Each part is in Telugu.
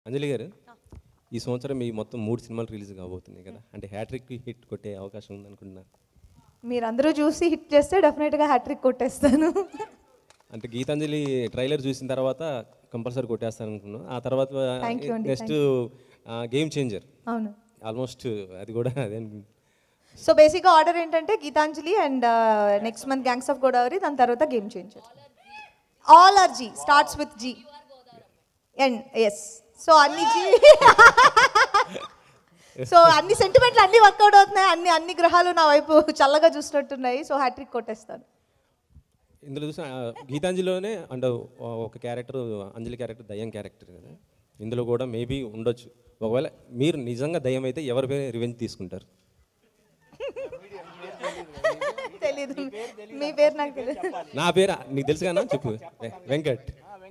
అంజలి గారు ఈ సంవత్సరం మీ మొత్తం మూడు సినిమాలు రిలీజ్ కాబోతున్నాయి కదా అంటే హ్యాట్రిక్ హిట్ కొట్టే అవకాశం ఉందనుకుంటున్నా మీరందరూ చూసి హిట్ చేస్తే డెఫినెట్గా హ్యాట్రిక్ కొట్టేస్తాను అంటే గీతాంజలి ట్రైలర్ చూసిన తర్వాత కంపల్సరీ కొట్టేస్తాను అనుకున్నాను ఆ తర్వాత Thank you అండి, నెక్స్ట్ గేమ్ చేంజర్ అవును ఆల్మోస్ట్ అది కూడా అదే అనుకుంటున్నా. సో బేసిక్గా ఆర్డర్ ఏంటంటే Geethanjali and next month gangs of Godavari దాని తర్వాత game changer all are G starts with G and S so అన్ని జీ సో అన్ని సెంటిమెంట్లు అన్ని వర్కౌట్ అవుతున్నాయి అన్ని అన్ని గ్రహాలు నా వైపు చల్లగా చూసినట్టున్నాయి సో హ్యాట్రిక్ కొట్టేస్తాను ఇందులో చూసిన ఆ, గీతాంజలిలోనే అంటే ఒక క్యారెక్టర్ అంజలి క్యారెక్టర్ దయ్యం క్యారెక్టర్ కదా ఇందులో కూడా మేబీ ఉండొచ్చు ఒకవేళ మీరు నిజంగా దయ్యం అయితే ఎవరి పేరు రివెంజ్ తీసుకుంటారు తెలీదు మీ పేరు నాకు తెలియదు నా పేరు నీకు తెలుసు కదా చెప్పు వె- వెంకట్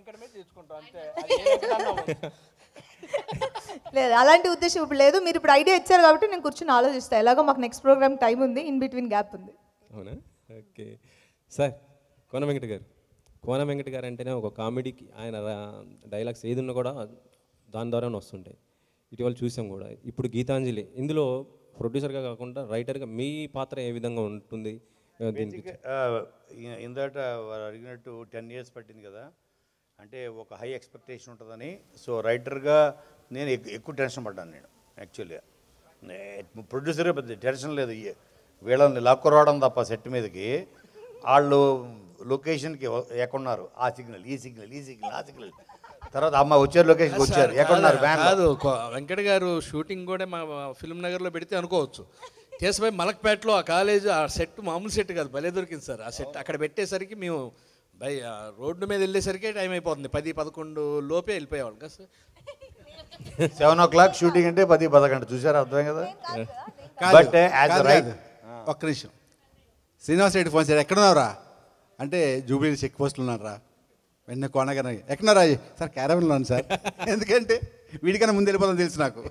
లేదు అలాంటి ఉద్దేశం ఇప్పుడు లేదు మీరు ఇప్పుడు ఐడియా ఇచ్చారు కాబట్టి నేను కూర్చొని ఆలోచిస్తాను ఎలాగో మాకు నెక్స్ట్ ప్రోగ్రామ్ టైం ఉంది ఇన్ బిట్వీన్ గ్యాప్ ఉంది అవునా ఓకే సార్ కోన వెంకట గారు కోన వెంకట గారు అంటేనే ఒక కామెడీకి ఆయన డైలాగ్స్ ఏది ఉన్నా కూడా దాని ద్వారానే వస్తుంటాయి ఇటీవల చూసాం కూడా ఇప్పుడు గీతాంజలి ఇందులో ప్రొడ్యూసర్గా కాకుండా రైటర్గా మీ పాత్ర ఏ విధంగా ఉంటుంది దీనికి ఆ, ఇ- ఇందాట వారు అడిగినట్టు టెన్ ఇయర్స్ పట్టింది కదా అంటే ఒక హై ఎక్స్పెక్టేషన్ ఉంటుందని సో రైటర్గా నేను ఎక్కు- ఎక్కువ టెన్షన్ పడ్డాను నేను యాక్చువల్గా ప్రొడ్యూసర్గా పెద్ద టెన్షన్ లేదు ఈ- వీళ్ళని లాక్కురావడం తప్ప సెట్ మీదకి వాళ్ళు లొకేషన్కి ఎక్కడున్నారు ఆ సిగ్నల్ ఈ సిగ్నల్ ఈ సిగ్నల్ ఆ సిగ్నల్ తర్వాత అమ్మ వచ్చారు లొకేషన్కి వచ్చారు ఎక్కడున్నారు వ్యాన్ కాదు కొ- వెంకట గారు షూటింగ్ కూడా మా ఫిల్మ్ నగర్లో పెడితే అనుకోవచ్చు కేసుపై మలక్పేటలో ఆ కాలేజ్ ఆ సెట్ మామూలు సెట్ కాదు భలే దొరికింది సార్ ఆ సెట్ అక్కడ పెట్టేసరికి మేము బై ఆ రోడ్డు మీద వెళ్ళేసరికి టైం అయిపోతుంది పది పదకొండు లోపే వెళ్ళిపోయేవాళ్ళం కదా sir seven o'clock shooting అంటే పది పదకొండు చూసారా అర్థం కదా కాదు, బట్ యాజ్ కాదు, రైట్ కాదు. ఒక్క నిమిషం శ్రీనివాస్ రెడ్డి ఫోన్ చేశారు ఎక్కడున్నావురా అంటే జూబిలీ చెక్ పోస్టులు ఉన్నారా వెన్న కొనగానే ఎక్కడున్నారా సార్ క్యారవన్లో ఉన్నాను సార్ ఎందుకంటే వీడికన్నా ముందు వెళ్ళిపోతాం తెలుసు నాకు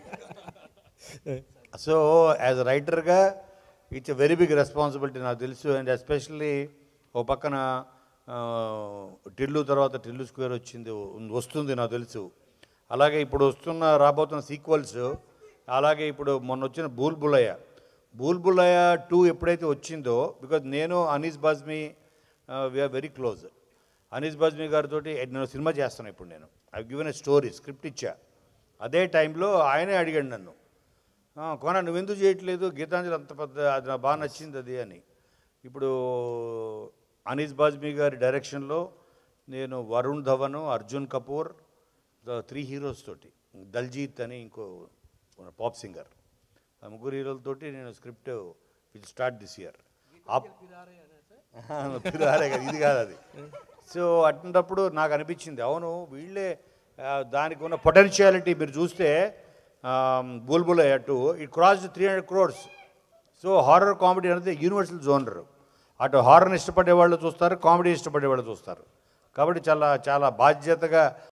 సో యాజ్ రైటర్గా it's a very big responsibility నాకు తెలుసు అండ్ ఎస్పెషల్లీ ఓ పక్కన ఆ, టిల్లు తర్వాత టిల్లు స్క్వేర్ వచ్చింది వస్తుంది నాకు తెలుసు అలాగే ఇప్పుడు వస్తున్న రాబోతున్న సీక్వల్స్ అలాగే ఇప్పుడు మొన్న వచ్చిన బూల్ బుల్లయ్య బూల్ బుల్లయ్య టూ ఎప్పుడైతే వచ్చిందో బికాజ్ నేను Anees Bazmee we are very close Anees Bazmee గారితో నేను సినిమా చేస్తాను ఇప్పుడు నేను I given a story script ఇచ్చా అదే టైంలో ఆయనే అడిగాడు నన్ను "ఆ, కోన నువ్వెందుకు చేయట్లేదు గీతాంజలి అంత పెద్ద అది నాకు బాగా నచ్చింది అది అని ఇప్పుడు అనీస్ బాజ్మీ గారి డైరెక్షన్లో నేను Varun Dhawan Arjun Kapoor the three heroes తోటి దల్జీత్ అని ఇంకో పాప్ సింగర్ ఆ ముగ్గురు హీరోలతోటి నేను script will start this year పిరారే కదా ఇది కాదు అది సో అటువంటప్పుడు నాకు అనిపించింది అవును వీళ్ళే ఆ, దానికి ఉన్న పొటెన్షియాలిటీ మీరు చూస్తే బుల్బుల్ అటు it cross three hundred crores so horror comedy అనేది యూనివర్సల్ జోనర్ అటు హారర్ని ఇష్టపడే వాళ్ళు చూస్తారు కామెడీ ఇష్టపడే వాళ్ళు చూస్తారు కాబట్టి చాలా చాలా బాధ్యతగా